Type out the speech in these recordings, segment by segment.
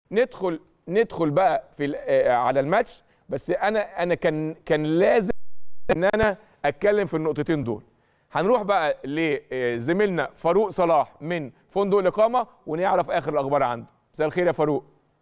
ندخل ندخل بقى في ال- آه، على الماتش بس انا انا كان كان لازم ان انا اتكلم في النقطتين دول هنروح بقى لزميلنا فاروق صلاح من فندق الاقامه ونعرف اخر الاخبار عنده مساء الخير يا فاروق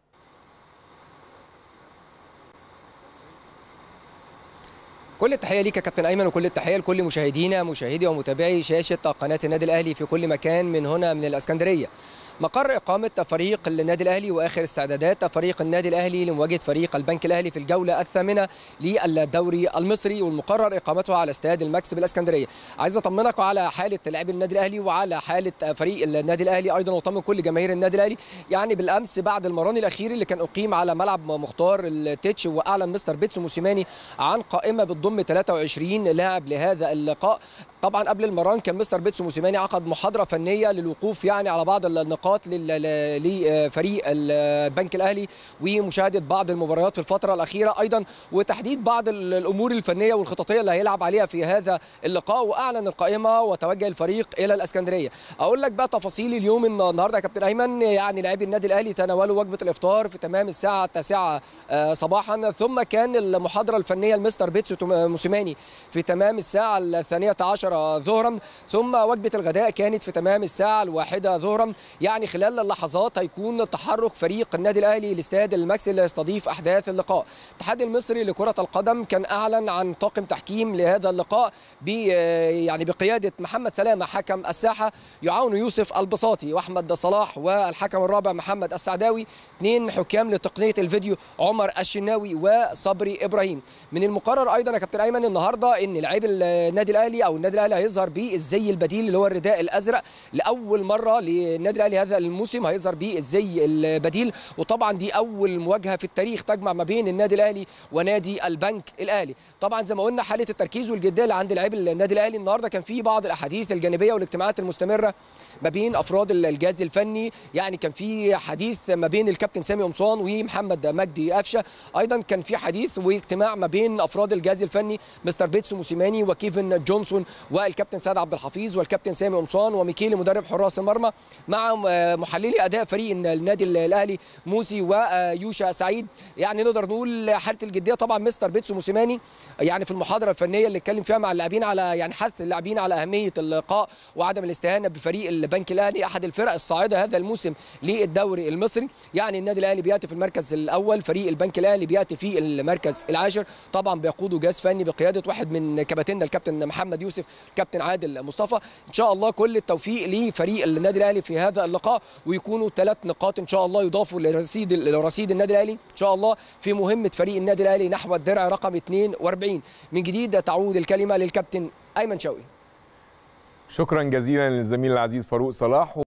كل التحيه ليك يا كابتن ايمن وكل التحيه لكل مشاهدينا مشاهدي ومتابعي شاشه قناه النادي الاهلي في كل مكان من هنا من الاسكندريه مقر إقامة فريق النادي الأهلي وآخر استعدادات فريق النادي الأهلي لمواجهة فريق البنك الأهلي في الجولة الثامنة للدوري المصري والمقرر إقامته على استاد الماكس بالإسكندرية عايز أطمنك على حالة لاعبي النادي الأهلي وعلى حالة فريق النادي الأهلي أيضا وأطمن كل جماهير النادي الأهلي يعني بالأمس بعد المران الأخير اللي كان أقيم على ملعب مختار التتش وأعلن مستر بيتسو موسيماني عن قائمة بتضم 23 لاعب لهذا اللقاء طبعا قبل المران كان مستر بيتسو موسيماني عقد محاضره فنيه للوقوف يعني على بعض النقاط لل- ل- لفريق البنك الاهلي ومشاهده بعض المباريات في الفتره الاخيره ايضا وتحديد بعض ال- الامور الفنيه والخططيه اللي هيلعب عليها في هذا اللقاء واعلن القائمه وتوجه الفريق الى الاسكندريه اقول لك بقى تفاصيل اليوم الن- النهارده يا كابتن ايمن يعني لاعبي النادي الاهلي تناولوا وجبه الافطار في تمام الساعه 9 آه، صباحا ثم كان المحاضره الفنيه لمستر بيتسو توم- موسيماني في تمام الساعة الثانية عشر ظهرا ثم وجبة الغداء كانت في تمام الساعة الواحدة ظهرا يعني خلال اللحظات هيكون تحرك فريق النادي الأهلي لاستاد الماكس اللي يستضيف أحداث اللقاء الاتحاد المصري لكرة القدم كان أعلن عن طاقم تحكيم لهذا اللقاء ب يعني بقيادة محمد سلامة حكم الساحة يعاون يوسف البساطي وأحمد صلاح والحكم الرابع محمد السعداوي اثنين حكام لتقنية الفيديو عمر الشناوي وصبري إبراهيم من المقرر أيضا يا كابتن أيمن النهاردة إن لاعبي النادي الأهلي أو النادي الأهلي هيظهر بالزي البديل اللي هو الرداء الأزرق لأول مرة للنادي الأهلي هذا الموسم هيظهر بالزي البديل وطبعا دي أول مواجهة في التاريخ تجمع ما بين النادي الأهلي ونادي البنك الأهلي طبعا زي ما قلنا حالة التركيز والجدية اللي عند لاعبي النادي الأهلي النهاردة كان في بعض الأحاديث الجانبية والاجتماعات المستمرة ما بين افراد الجهاز الفني يعني كان في حديث ما بين الكابتن سامي قمصان ومحمد مجدي قفشه ايضا كان في حديث واجتماع ما بين افراد الجهاز الفني مستر بيتسو موسيماني وكيفن جونسون والكابتن سعد عبد الحفيظ والكابتن سامي قمصان وميكيلي مدرب حراس المرمى مع محللي اداء فريق النادي الاهلي موسي ويوشا سعيد يعني نقدر نقول حاله الجديه طبعا مستر بيتسو موسيماني يعني في المحاضره الفنيه اللي اتكلم فيها مع اللاعبين على يعني حث اللاعبين على اهميه اللقاء وعدم الاستهانه بفريق البنك الاهلي احد الفرق الصاعده هذا الموسم للدوري المصري يعني النادي الاهلي بياتي في المركز الاول فريق البنك الاهلي بياتي في المركز العاشر طبعا بيقوده جهاز فني بقياده واحد من كباتننا الكابتن محمد يوسف الكابتن عادل مصطفى ان شاء الله كل التوفيق لفريق النادي الاهلي في هذا اللقاء ويكونوا ثلاث نقاط ان شاء الله يضافوا لرصيد لرصيد النادي الاهلي ان شاء الله في مهمه فريق النادي الاهلي نحو الدرع رقم 42 من جديد تعود الكلمه للكابتن ايمن شوقي شكرا جزيلا للزميل العزيز فاروق صلاح